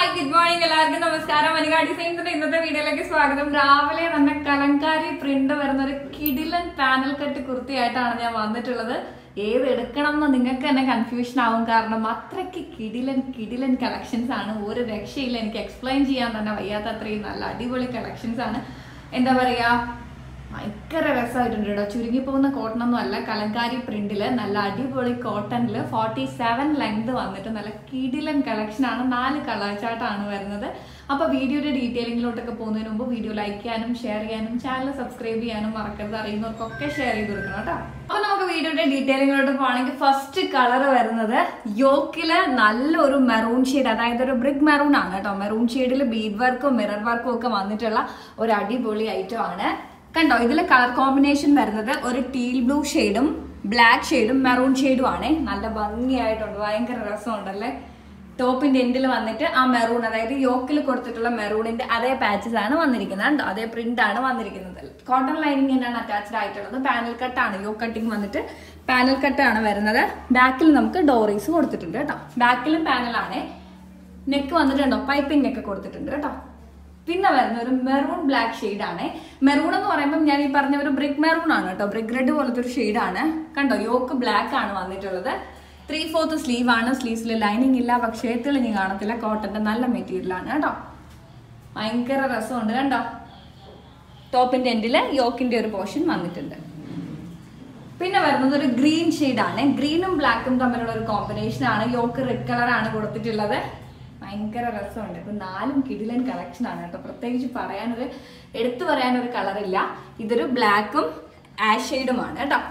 good morning എല്ലാവർക്കും നമസ്കാരം വനികാ ഡിസൈൻസിന്റെ ഇന്നത്തെ വീഡിയോയിലേക്ക് സ്വാഗതം രാവിലെ തന്നെ കലങ്കാരി പ്രിന്റ് വരുന്ന ഒരു കിടിലൻ പാനൽ കട്ട് കുർത്തിയായിട്ടാണ് ഞാൻ വന്നിട്ടുള്ളത് ഏത് എടുക്കണം എന്ന് നിങ്ങൾക്ക് തന്നെ കൺഫ്യൂഷൻ ആവും കാരണം അത്രയ്ക്ക് കിടിലൻ കിടിലൻ കളക്ഷൻസ് ആണ് ഒരു രക്ഷയില്ല എനിക്ക് എക്സ്പ്ലെയിൻ ചെയ്യാൻ തന്നെ വയ്യാത്ത അത്രയും നല്ല അടിപൊളി കളക്ഷൻസ് ആണ് എന്താ പറയാ ഭയങ്കര രസമായിട്ടുണ്ട് കേട്ടോ ചുരുങ്ങി പോകുന്ന കോട്ടൺ ഒന്നും അല്ല കലങ്കാരി പ്രിന്റില് നല്ല അടിപൊളി കോട്ടണിൽ ഫോർട്ടി സെവൻ ലെങ്ത് വന്നിട്ട് നല്ല കിടിലൻ കളക്ഷൻ ആണ് നാല് കളർ ചാർട്ടാണ് വരുന്നത് അപ്പൊ വീഡിയോയുടെ ഡീറ്റെയിലിങ്ങിലോട്ടൊക്കെ പോകുന്നതിന് മുമ്പ് വീഡിയോ ലൈക്ക് ചെയ്യാനും ഷെയർ ചെയ്യാനും ചാനൽ സബ്സ്ക്രൈബ് ചെയ്യാനും മറക്കരുത് അറിയുന്നവർക്കൊക്കെ ഷെയർ ചെയ്ത് കൊടുക്കണം കേട്ടോ അപ്പൊ നമുക്ക് വീഡിയോയുടെ ഡീറ്റെയിലിങ്ങിലോട്ട് പോകണമെങ്കിൽ ഫസ്റ്റ് കളർ വരുന്നത് യോക്കില് നല്ലൊരു മെറൂൺ ഷെയ്ഡ് അതായത് ഒരു ബ്രിക്ക് മെറൂൺ ആണ് കേട്ടോ മെറൂൺ ഷെയ്ഡിൽ ബീഡ് വർക്കും മിറർ വർക്കും ഒക്കെ വന്നിട്ടുള്ള ഒരു അടിപൊളി ഐറ്റം ആണ് കണ്ടോ ഇതിൽ കളർ കോമ്പിനേഷൻ വരുന്നത് ഒരു ടീൽ ബ്ലൂ ഷെയ്ഡും ബ്ലാക്ക് ഷെയ്ഡും മെറൂൺ ഷെയ്ഡും ആണ് നല്ല ഭംഗിയായിട്ടുണ്ട് ഭയങ്കര രസമുണ്ടല്ലേ ടോപ്പിന്റെ എൻഡിൽ വന്നിട്ട് ആ മെറൂൺ അതായത് യോക്കിൽ കൊടുത്തിട്ടുള്ള മെറൂണിന്റെ അതേ പാച്ചസ് ആണ് വന്നിരിക്കുന്നത് കണ്ടോ അതേ പ്രിന്റ് ആണ് വന്നിരിക്കുന്നത് കോട്ടൺ ലൈനിങ് തന്നെയാണ് അറ്റാച്ച്ഡ് ആയിട്ടുള്ളത് പാനൽ കട്ടാണ് യോ കട്ടിങ് വന്നിട്ട് പാനൽ കട്ടാണ് വരുന്നത് ബാക്കിൽ നമുക്ക് ഡോറീസ് കൊടുത്തിട്ടുണ്ട് കേട്ടോ ബാക്കിലും പാനലാണ് നെക്ക് വന്നിട്ടുണ്ടോ പൈപ്പിംഗ് നെക്ക് കൊടുത്തിട്ടുണ്ട് കേട്ടോ പിന്നെ വരുന്ന ഒരു മെറൂൺ ബ്ലാക്ക് ഷെയ്ഡ് ആണ് മെറൂൺ എന്ന് പറയുമ്പോൾ ഞാൻ ഈ പറഞ്ഞ ഒരു ബ്രിക്ക് മെറൂൺ ആണ് കേട്ടോ ബ്രിക്ക് റെഡ് പോലത്തെ ഒരു ഷെയ്ഡ് ആണ് കണ്ടോ യോക്ക് ബ്ലാക്ക് ആണ് വന്നിട്ടുള്ളത് ത്രീ ഫോർത്ത് സ്ലീവ് ആണ് സ്ലീവ്സിൽ ലൈനിങ് ഇല്ല പക്ഷേ തെളിഞ്ഞ് കാണത്തില്ല കോട്ടന്റെ നല്ല മെറ്റീരിയൽ ആണ് കേട്ടോ ഭയങ്കര രസമുണ്ട് കണ്ടോ ടോപ്പിന്റെ എൻഡില് യോക്കിന്റെ ഒരു പോർഷൻ വന്നിട്ടുണ്ട് പിന്നെ വരുന്നത് ഒരു ഗ്രീൻ ഷെയ്ഡ് ആണ് ഗ്രീനും ബ്ലാക്കും തമ്മിലുള്ള ഒരു കോമ്പിനേഷൻ ആണ് യോക്ക് റെഡ് കളർ ആണ് കൊടുത്തിട്ടുള്ളത് ഭയങ്കര രസമുണ്ട് ഇപ്പൊ നാലും കിടിലൻ കളക്ഷൻ ആണ് കേട്ടോ പ്രത്യേകിച്ച് പറയാനൊരു എടുത്തു പറയാനൊരു കളറില്ല ഇതൊരു ബ്ലാക്കും ആഷ് ഷെയ്ഡുമാണ് കേട്ടോ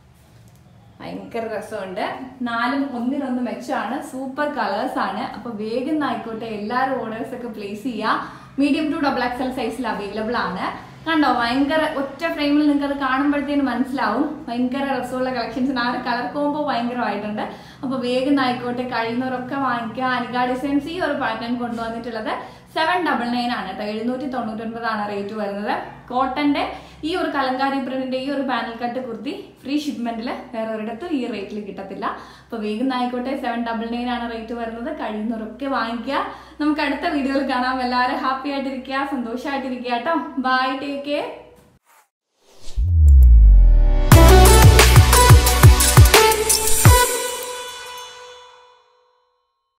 ഭയങ്കര രസമുണ്ട് നാലും ഒന്നിനൊന്ന് മെച്ചമാണ് സൂപ്പർ കളേഴ്സ് ആണ് അപ്പൊ വേഗം ആയിക്കോട്ടെ എല്ലാവരും ഓർഡേഴ്സ് ഒക്കെ പ്ലേസ് ചെയ്യുക മീഡിയം ടു ഡബിൾ എക്സൽ സൈസിൽ അവൈലബിൾ ആണ് കണ്ടോ ഭയങ്കര ഒറ്റ ഫ്രെയിമിൽ നിങ്ങൾക്ക് അത് കാണുമ്പോഴത്തേന് മനസ്സിലാവും ഭയങ്കര രസമുള്ള കളക്ഷൻസ് ആ ഒരു കളർ കോംബോ ഭയങ്കരമായിട്ടുണ്ട് അപ്പൊ വേഗം ആയിക്കോട്ടെ കഴിയുന്നവരൊക്കെ വാങ്ങിക്കുക അനിക ഡിസൈൻസ് ഈ ഒരു പാറ്റേൺ കൊണ്ടുവന്നിട്ടുള്ളത് സെവൻ ഡബിൾ നയൻ ആണ് കേട്ടോ എഴുന്നൂറ്റി തൊണ്ണൂറ്റി ഒൻപതാണ് റേറ്റ് വരുന്നത് കോട്ടന്റെ ഈ ഒരു കലങ്കാരി പ്രിന്റിന്റെ ഈ ഒരു പാനൽ കട്ട് കുർത്തി ഫ്രീ ഷിപ്മെന്റിൽ വേറെ ഒരിടത്തും ഈ റേറ്റിൽ കിട്ടത്തില്ല അപ്പൊ വേഗം ആയിക്കോട്ടെ സെവൻ ഡബിൾ നയൻ ആണ് റേറ്റ് വരുന്നത് കഴിയുന്നവരൊക്കെ വാങ്ങിക്കുക നമുക്ക് അടുത്ത വീഡിയോയിൽ കാണാം എല്ലാവരും ഹാപ്പി ആയിട്ടിരിക്കുക സന്തോഷമായിട്ടിരിക്കുക കേട്ടോ ബൈ ടേക്ക് കെയർ